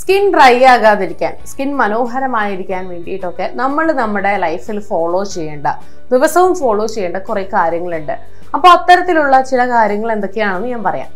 skin dry ആകാതിരിക്കാൻ skin മനോഹരമായിരിക്കാൻ വേണ്ടിയിട്ടൊക്കെ നമ്മൾ നമ്മുടെ ലൈഫിൽ ഫോളോ ചെയ്യേണ്ട ദിവസവും ഫോളോ ചെയ്യേണ്ട കുറെ കാര്യങ്ങളുണ്ട് അപ്പോൾ അത്തരത്തിലുള്ള ചില കാര്യങ്ങൾ എന്തൊക്കെയാണെന്ന് ഞാൻ പറയാം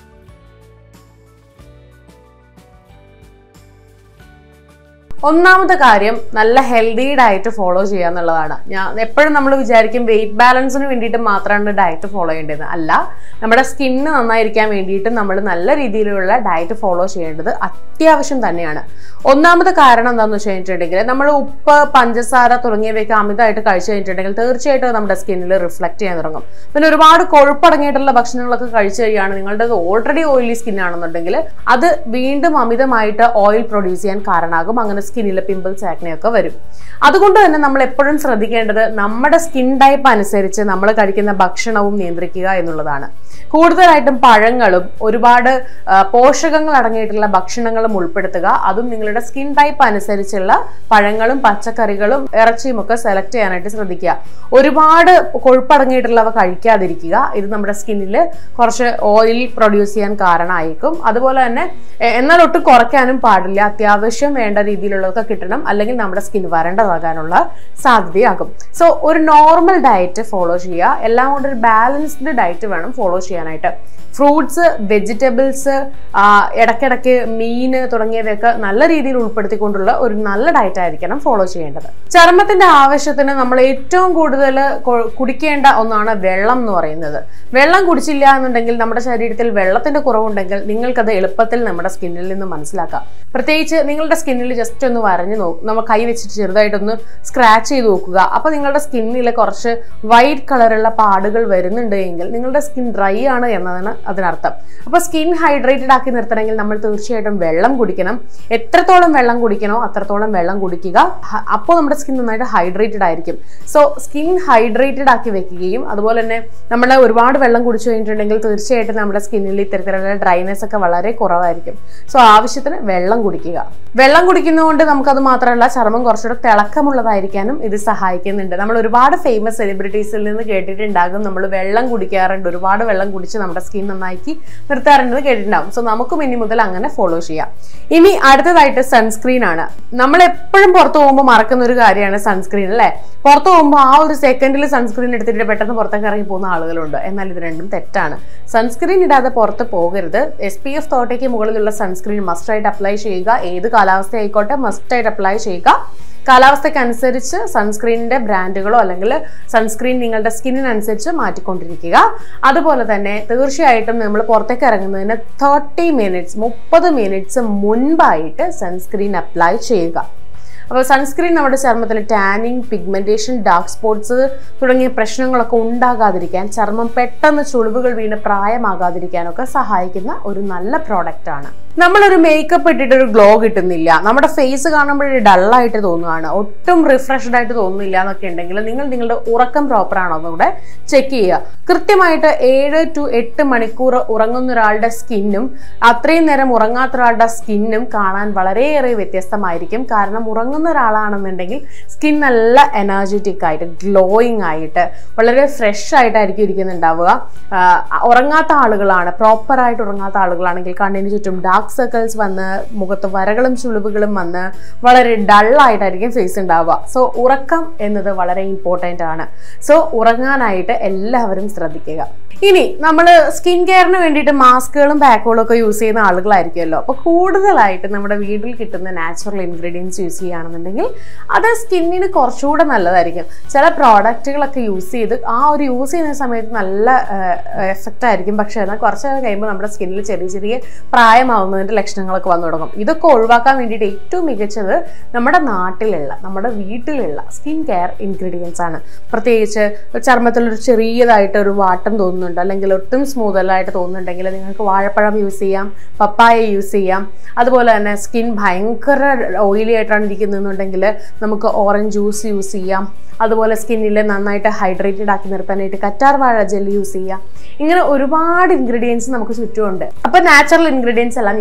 ഒന്നാമത്തെ കാര്യം നല്ല ഹെൽത്തി ഡയറ്റ് ഫോളോ ചെയ്യുക എന്നുള്ളതാണ് ഞാൻ എപ്പോഴും നമ്മൾ വിചാരിക്കും വെയിറ്റ് ബാലൻസിന് വേണ്ടിയിട്ട് മാത്രമാണ് ഡയറ്റ് ഫോളോ ചെയ്യേണ്ടത് അല്ല നമ്മുടെ സ്കിന്ന് നന്നായിരിക്കാൻ വേണ്ടിയിട്ട് നമ്മൾ നല്ല രീതിയിലുള്ള ഡയറ്റ് ഫോളോ ചെയ്യേണ്ടത് അത്യാവശ്യം തന്നെയാണ് ഒന്നാമത്തെ കാരണം എന്താണെന്ന് വെച്ച് കഴിഞ്ഞിട്ടുണ്ടെങ്കിൽ നമ്മൾ ഉപ്പ് പഞ്ചസാര തുടങ്ങിയവയൊക്കെ അമിതമായിട്ട് കഴിച്ചു കഴിഞ്ഞിട്ടുണ്ടെങ്കിൽ തീർച്ചയായിട്ടും അത് നമ്മുടെ സ്കിന്നിൽ റിഫ്ലക്ട് ചെയ്യാൻ തുടങ്ങും പിന്നെ ഒരുപാട് കൊഴുപ്പടങ്ങിയിട്ടുള്ള ഭക്ഷണങ്ങളൊക്കെ കഴിച്ചു കഴിയുകയാണ് നിങ്ങളുടെ ഓൾറെഡി ഓയിലി സ്കിൻ ആണെന്നുണ്ടെങ്കിൽ അത് വീണ്ടും അമിതമായിട്ട് ഓയിൽ പ്രൊഡ്യൂസ് ചെയ്യാൻ കാരണമാകും അങ്ങനെ സ്കിന്നിലെ പിമ്പിൾസ് ആക്നെയൊക്കെ വരും അതുകൊണ്ട് തന്നെ നമ്മൾ എപ്പോഴും ശ്രദ്ധിക്കേണ്ടത് നമ്മുടെ സ്കിൻ ടൈപ്പ് അനുസരിച്ച് നമ്മൾ കഴിക്കുന്ന ഭക്ഷണവും നിയന്ത്രിക്കുക എന്നുള്ളതാണ് കൂടുതലായിട്ടും പഴങ്ങളും ഒരുപാട് ആ, പോഷകങ്ങൾ അടങ്ങിയിട്ടുള്ള ഭക്ഷണങ്ങളും ഉൾപ്പെടുത്തുക അതും നിങ്ങളുടെ സ്കിൻ ടൈപ്പ് അനുസരിച്ചുള്ള പഴങ്ങളും പച്ചക്കറികളും ഇറച്ചിയും ഒക്കെ സെലക്ട് ചെയ്യാനായിട്ട് ശ്രദ്ധിക്കുക ഒരുപാട് കൊഴുപ്പടങ്ങിയിട്ടുള്ളവ കഴിക്കാതിരിക്കുക ഇത് നമ്മുടെ സ്കിന്നിൽ കുറച്ച് ഓയിൽ പ്രൊഡ്യൂസ് ചെയ്യാൻ കാരണമായിരിക്കും അതുപോലെ തന്നെ എ- എന്നാൽ ഒട്ടും കുറയ്ക്കാനും പാടില്ല അത്യാവശ്യം വേണ്ട രീതിയിലുള്ളതൊക്കെ കിട്ടണം അല്ലെങ്കിൽ നമ്മുടെ സ്കിൻ വരണ്ടതാകാനുള്ള സാധ്യതയാകും സോ ഒരു നോർമൽ ഡയറ്റ് ഫോളോ ചെയ്യുക എല്ലാം കൊണ്ട് ഒരു ബാലൻസ്ഡ് ഡയറ്റ് വേണം ഫോളോ ചെയ്യാനായിട്ട് ഫ്രൂട്ട്സ് വെജിറ്റബിൾസ് ഇടയ്ക്കിടയ്ക്ക് മീന് തുടങ്ങിയവയൊക്കെ നല്ല രീതിയിൽ ഉൾപ്പെടുത്തിക്കൊണ്ടുള്ള ഒരു നല്ല ഡയറ്റ് ആയിരിക്കണം ഫോളോ ചെയ്യേണ്ടത് ചർമ്മത്തിന്റെ ആവശ്യത്തിന് നമ്മൾ ഏറ്റവും കൂടുതൽ കൊ- കുടിക്കേണ്ട ഒന്നാണ് വെള്ളം എന്ന് പറയുന്നത് വെള്ളം കുടിച്ചില്ല എന്നുണ്ടെങ്കിൽ നമ്മുടെ ശരീരത്തിൽ വെള്ളത്തിന്റെ കുറവുണ്ടെങ്കിൽ നിങ്ങൾക്കത് എളുപ്പത്തിൽ നമ്മുടെ സ്കിന്നിൽ നിന്ന് മനസ്സിലാക്കാം പ്രത്യേകിച്ച് നിങ്ങളുടെ സ്കിന്നിൽ ജസ്റ്റ് ഒന്ന് വരഞ്ഞു നോക്കും നമ്മൾ കൈ വെച്ചിട്ട് ചെറുതായിട്ടൊന്ന് സ്ക്രാച്ച് ചെയ്ത് നോക്കുക അപ്പോൾ നിങ്ങളുടെ സ്കിന്നിൽ കുറച്ച് വൈറ്റ് കളറുള്ള പാടുകൾ വരുന്നുണ്ട് എങ്കിൽ നിങ്ങളുടെ സ്കിൻ ഡ്രൈ ആണ് എന്നതാണ് അതിനർത്ഥം അപ്പോൾ സ്കിൻ ഹൈഡ്രേറ്റഡ് ആക്കി നിർത്തണമെങ്കിൽ നമ്മൾ തീർച്ചയായിട്ടും വെള്ളം കുടിക്കണം എത്രത്തോളം വെള്ളം കുടിക്കണോ അത്രത്തോളം വെള്ളം കുടിക്കുക ഹ- അപ്പോൾ നമ്മുടെ സ്കിൻ നന്നായിട്ട് ഹൈഡ്രേറ്റഡ് ആയിരിക്കും സോ സ്കിൻ ഹൈഡ്രേറ്റഡ് ആക്കി വെക്കുകയും അതുപോലെ തന്നെ നമ്മൾ ഒരുപാട് വെള്ളം കുടിച്ചു കഴിഞ്ഞിട്ടുണ്ടെങ്കിൽ തീർച്ചയായിട്ടും നമ്മുടെ സ്കിന്നിൽ ഇത്തരത്തിലുള്ള ഡ്രൈനെസ് ഒക്കെ വളരെ കുറവായിരിക്കും സോ ആവശ്യത്തിന് വെള്ളം കുടിക്കുക വെള്ളം കുടിക്കുന്നതുകൊണ്ട് നമുക്കത് മാത്രമല്ല ചർമ്മം കുറച്ചുകൂടെ തിളക്കമുള്ളതായിരിക്കാനും ഇത് സഹായിക്കുന്നുണ്ട് നമ്മൾ ഒരുപാട് ഫേമസ് സെലിബ്രിറ്റീസിൽ നിന്ന് കേട്ടിട്ടുണ്ടാകും നമ്മൾ വെള്ളം കുടിക്കാറുണ്ട് ഒരുപാട് വെള്ളം കുടിച്ച് നമ്മുടെ സ്കിൻ നന്നാക്കി നിർത്താറുണ്ടെന്ന് കേട്ടിട്ടുണ്ടാകും സോ നമുക്കും ഇനി മുതൽ അങ്ങനെ ഫോളോ ചെയ്യാം ഇനി അടുത്തതായിട്ട് സൺസ്ക്രീൻ ആണ് നമ്മൾ എപ്പോഴും പുറത്ത് പോകുമ്പോൾ മറക്കുന്ന ഒരു കാര്യമാണ് സൺസ്ക്രീൻ അല്ലേ പുറത്ത് പോകുമ്പോൾ ആ ഒരു സെക്കൻഡിൽ സൺസ്ക്രീൻ എടുത്തിട്ട് പെട്ടെന്ന് പുറത്തേക്ക് ഇറങ്ങി പോകുന്ന ആളുകളുണ്ട് എന്നാൽ ഇത് രണ്ടും തെറ്റാണ് സൺസ്ക്രീൻ ഇടാതെ പുറത്ത് പോകരുത് എസ് പി എഫ് തോട്ടയ്ക്ക് മുകളിലുള്ള സൺസ്ക്രീൻ മസ്റ്റായിട്ട് അപ്ലൈ ചെയ്യുക ഏത് കാലാവസ്ഥ ആയിക്കോട്ടെ മസ്റ്റായിട്ട് അപ്ലൈ ചെയ്യുക കാലാവസ്ഥയ്ക്ക് അനുസരിച്ച് സൺസ്ക്രീനിന്റെ ബ്രാൻഡുകളോ അല്ലെങ്കിൽ സൺസ്ക്രീൻ നിങ്ങളുടെ സ്കിന്നിനനുസരിച്ച് മാറ്റിക്കൊണ്ടിരിക്കുക അതുപോലെ തന്നെ തീർച്ചയായിട്ടും നമ്മൾ പുറത്തേക്ക് ഇറങ്ങുന്നതിന് തേർട്ടി മിനിറ്റ്സ് മുപ്പത് മിനിറ്റ്സ് മുൻപായിട്ട് സൺസ്ക്രീൻ അപ്ലൈ ചെയ്യുക അപ്പോൾ സൺസ്ക്രീൻ നമ്മുടെ ചർമ്മത്തിൽ ടാനിങ് പിഗ്മെന്റേഷൻ ഡാർക്ക് സ്പോട്ട്സ് തുടങ്ങിയ പ്രശ്നങ്ങളൊക്കെ ഉണ്ടാകാതിരിക്കാൻ ചർമ്മം പെട്ടെന്ന് ചുളിവുകൾ വീണ് പ്രായമാകാതിരിക്കാനൊക്കെ സഹായിക്കുന്ന ഒരു നല്ല പ്രോഡക്റ്റ് ആണ് നമ്മളൊരു മേക്കപ്പ് ഇട്ടിട്ട് ഒരു ഗ്ലോ കിട്ടുന്നില്ല നമ്മുടെ ഫേസ് കാണുമ്പോഴേ ഡള്ളായിട്ട് തോന്നുകയാണ് ഒട്ടും റിഫ്രഷ്ഡ് ആയിട്ട് തോന്നുന്നില്ല എന്നൊക്കെ ഉണ്ടെങ്കിൽ നിങ്ങൾ നിങ്ങളുടെ ഉറക്കം പ്രോപ്പർ ആണോ എന്നുകൂടെ ചെക്ക് ചെയ്യുക കൃത്യമായിട്ട് ഏഴ് ടു എട്ട് മണിക്കൂർ ഉറങ്ങുന്ന ഒരാളുടെ സ്കിന്നും അത്രയും നേരം ഉറങ്ങാത്ത ഒരാളുടെ സ്കിന്നും കാണാൻ വളരെയേറെ വ്യത്യസ്തമായിരിക്കും കാരണം ഉറങ്ങുന്ന ഒരാളാണെന്നുണ്ടെങ്കിൽ സ്കിൻ നല്ല എനർജറ്റിക് ആയിട്ട് ഗ്ലോയിങ് ആയിട്ട് വളരെ ഫ്രഷ് ആയിട്ടായിരിക്കും ഇരിക്കുന്നുണ്ടാവുക ആഹ് ഉറങ്ങാത്ത ആളുകളാണ് പ്രോപ്പറായിട്ട് ഉറങ്ങാത്ത ആളുകളാണെങ്കിൽ കണ്ണിന് ചുറ്റും ഡാർക്ക് സർക്കിൾസ് വന്ന് മുഖത്ത് വരകളും ചുളിവുകളും വന്ന് വളരെ ഡള്ളായിട്ടായിരിക്കും ഫേസ് ഉണ്ടാവുക സോ ഉറക്കം എന്നത് വളരെ ഇമ്പോർട്ടൻ്റ് ആണ് സോ ഉറങ്ങാനായിട്ട് എല്ലാവരും ശ്രദ്ധിക്കുക ഇനി നമ്മൾ സ്കിൻ കെയറിന് വേണ്ടിയിട്ട് മാസ്കുകളും പാക്കുകളും ഒക്കെ യൂസ് ചെയ്യുന്ന ആളുകളായിരിക്കുമല്ലോ അപ്പോൾ കൂടുതലായിട്ട് നമ്മുടെ വീട്ടിൽ കിട്ടുന്ന നാച്ചുറൽ ഇൻഗ്രീഡിയൻസ് യൂസ് ചെയ്യുകയാണെന്നുണ്ടെങ്കിൽ അത് സ്കിന്നിന് കുറച്ചുകൂടെ നല്ലതായിരിക്കും ചില പ്രോഡക്റ്റുകളൊക്കെ യൂസ് ചെയ്ത് ആ ഒരു യൂസ് ചെയ്യുന്ന സമയത്ത് നല്ല എഫക്റ്റ് ആയിരിക്കും പക്ഷേ എന്നാൽ കുറച്ച് നേരം കഴിയുമ്പോൾ നമ്മുടെ സ്കിന്നിൽ ചെറിയ ചെറിയ പ്രായമാവുന്നതിൻ്റെ ലക്ഷണങ്ങളൊക്കെ വന്നു തുടങ്ങും ഇതൊക്കെ ഒഴിവാക്കാൻ വേണ്ടിയിട്ട് ഏറ്റവും മികച്ചത് നമ്മുടെ നാട്ടിലുള്ള നമ്മുടെ വീട്ടിലുള്ള സ്കിൻ കെയർ ഇൻഗ്രീഡിയൻസ് ആണ് പ്രത്യേകിച്ച് ചർമ്മത്തിൽ ഒരു ചെറിയതായിട്ട് ഒരു വാട്ടം തോന്നുന്നുണ്ട് അല്ലെങ്കിൽ ഒട്ടും സ്മൂത്ത് അല്ലായിട്ട് തോന്നുന്നുണ്ടെങ്കിൽ നിങ്ങൾക്ക് വാഴപ്പഴം യൂസ് ചെയ്യാം പപ്പായ യൂസ് ചെയ്യാം അതുപോലെ തന്നെ സ്കിൻ ഭയങ്കര ഓയിലി ആയിട്ടാണ് ഇരിക്കുന്നതെന്നുണ്ടെങ്കിൽ നമുക്ക് ഓറഞ്ച് ജ്യൂസ് യൂസ് ചെയ്യാം അതുപോലെ സ്കിന്നിൽ നന്നായിട്ട് ഹൈഡ്രേറ്റഡ് ആക്കി നിർത്താനായിട്ട് കറ്റാർ വാഴ ജെൽ യൂസ് ചെയ്യാം ഇങ്ങനെ ഒരുപാട് ഇൻഗ്രീഡിയൻസ് നമുക്ക് ചുറ്റുമുണ്ട് അപ്പോൾ നാച്ചുറൽ ഇൻഗ്രീഡിയൻസ് എല്ലാം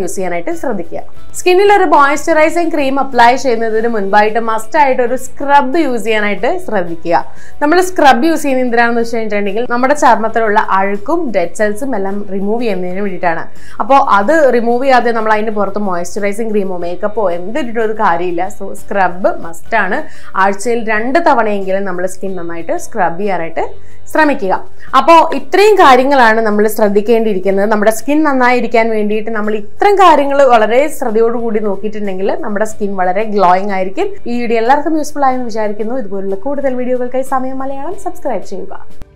യൂസ് ചെയ്യാനായിട്ട് ശ്രദ്ധിക്കുക സ്കിന്നിൽ ഒരു മോയ്സ്ചറൈസിങ് ക്രീം അപ്ലൈ ചെയ്യുന്നതിന് മുൻപായിട്ട് മസ്റ്റ് ആയിട്ട് ഒരു സ്ക്രബ് യൂസ് ചെയ്യാനായിട്ട് ശ്രദ്ധിക്കുക നമ്മൾ സ്ക്രബ് യൂസ് ചെയ്യുന്നത് എന്തിനാണെന്ന് വെച്ച് കഴിഞ്ഞിട്ടുണ്ടെങ്കിൽ നമ്മുടെ ചർമ്മത്തിലുള്ള അഴുക്കും ഡെഡ് സെൽസും എല്ലാം റിമൂവ് ചെയ്യുന്നതിന് വേണ്ടിയിട്ടാണ് അപ്പോൾ അത് റിമൂവ് ചെയ്യാതെ നമ്മൾ അതിന് പുറത്ത് മോയ്സ്ചറൈസിങ് ക്രീമോ മേക്കപ്പോ എന്തിട്ടിട്ട് ഒരു കാര്യമില്ല സോ സ്ക്രബ് മസ്റ്റ് ആണ് ആഴ്ചയിൽ രണ്ട് തവണയെങ്കിലും നമ്മൾ സ്കിൻ നന്നായിട്ട് സ്ക്രബ് ചെയ്യാനായിട്ട് ശ്രമിക്കുക അപ്പോൾ ഇത്രയും കാര്യങ്ങളാണ് നമ്മൾ ശ്രദ്ധിക്കേണ്ടിയിരിക്കുന്നത് നമ്മുടെ സ്കിൻ നന്നായിരിക്കാൻ വേണ്ടിയിട്ട് നമ്മൾ ഇത്രയും കാര്യങ്ങൾ വളരെ ശ്രദ്ധയോടുകൂടി നോക്കിയിട്ടുണ്ടെങ്കിൽ നമ്മുടെ സ്കിൻ വളരെ ഗ്ലോയിങ് ആയിരിക്കും ഈ വീഡിയോ എല്ലാവർക്കും യൂസ്ഫുൾ ആയെന്ന് വിചാരിക്കുന്നു ഇതുപോലുള്ള കൂടുതൽ വീഡിയോകൾക്കായി സമയം മലയാളം സബ്സ്ക്രൈബ് ചെയ്യുക